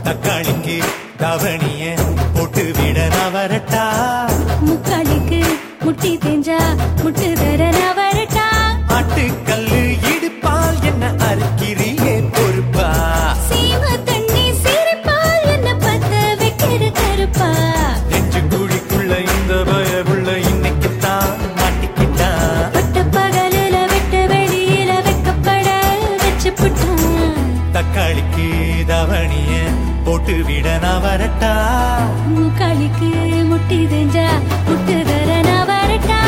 தக்காளிக்கு தவணிய போட்டு விட நான் வரட்டா முக்காலிக்கு முட்டி தேஞ்சா முட்டு தர நான் வரட்டா ஆட்டுக்கல்லு இடுப்பால் என்ன அறுக்கிறியே பொறுப்பா சீம தண்ணி சிரிப்பால் என்ன பத்த வைக்கிற கருப்பா நெஞ்சு குழிக்குள்ள இந்த பயவுள்ள இன்னைக்கு தான் மாட்டிக்கிட்டான் பட்ட பகலில வெட்ட வெளியில வைக்கப்பட வச்சு புட்டான் தக்காளிக்கு தவணிய போட்டு விட நான் வரட்டா முக்காலிக்கு முட்டி தேஞ்சா முட்டு தர நான் வரட்டா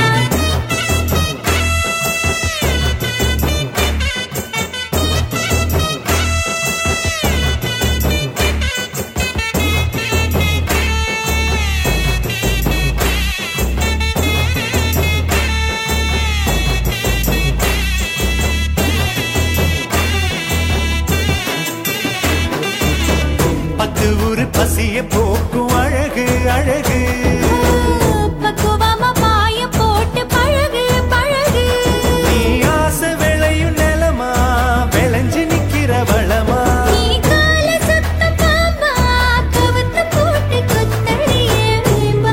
பத்து ஊரு பசிய போக்கும் அழகு அழகு பக்குவமா பாய போட்டு பழகு பழகு நீ ஆசை விளையும் நிலமா விளைஞ்சு நிக்கிற வளமா நீ கால சுத்த பாம்பா கவுத்து போட்டு கொத்தடியே வீம்பா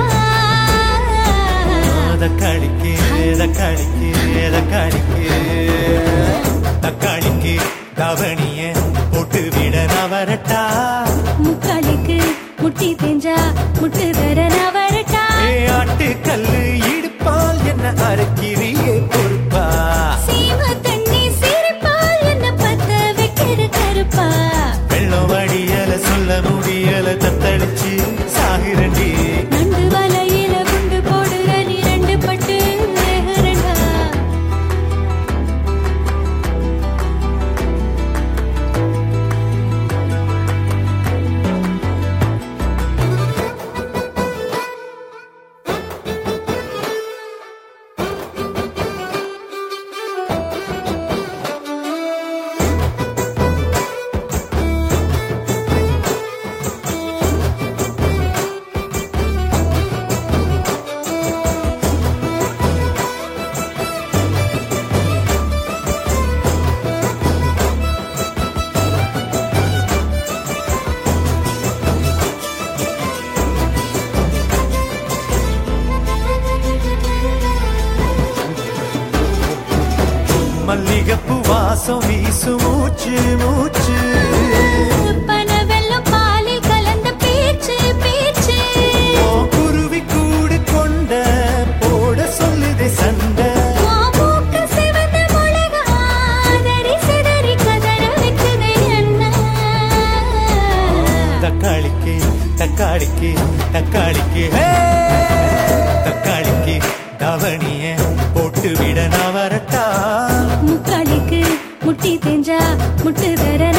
தக்காளிக்கு தக்காளிக்கு தக்காளிக்கு தக்காளிக்கு தவணிய போட்டு விட நான் வரட்டா முக்காலிக்கு முட்டி தேஞ்சா முட்டு தர நான் வரட்டா ஏ ஆட்டு கல்லு இடுப்பால் என்ன அரைக்கிறியே பொறுப்பா சீம தண்ணி சிரிப்பால் என்ன பத்த வைக்கிற கருப்பா வெள்ளம் வடியல சொல்ல முடியல தத்தளிச்சு சாகுரண்டி நண்டு வலையில குண்டு போடுற நீ ரெண்டு பட்டு வேகுறண்டா மல்லிகைப்பூ வாசம் வீசு மூச்சு மூச்சு பனவெல்லம் பாலில் கலந்த பேச்சு பேச்சு ஓ குருவி கூடு கொண்ட போட சொல்லுதே சண்டை உன் மூக்கு சிவந்த மிளகா, அதறி சிதறி கதற வைக்குதே அண்ணா. தக்காளிக்கு தக்காளிக்கு தக்காளிக்கு ஹே! தக்காளிக்கு தவணிய போட்டு விட நான் வரட்டா முக்காலிக்கு முட்டி தேஞ்சா முட்டு தர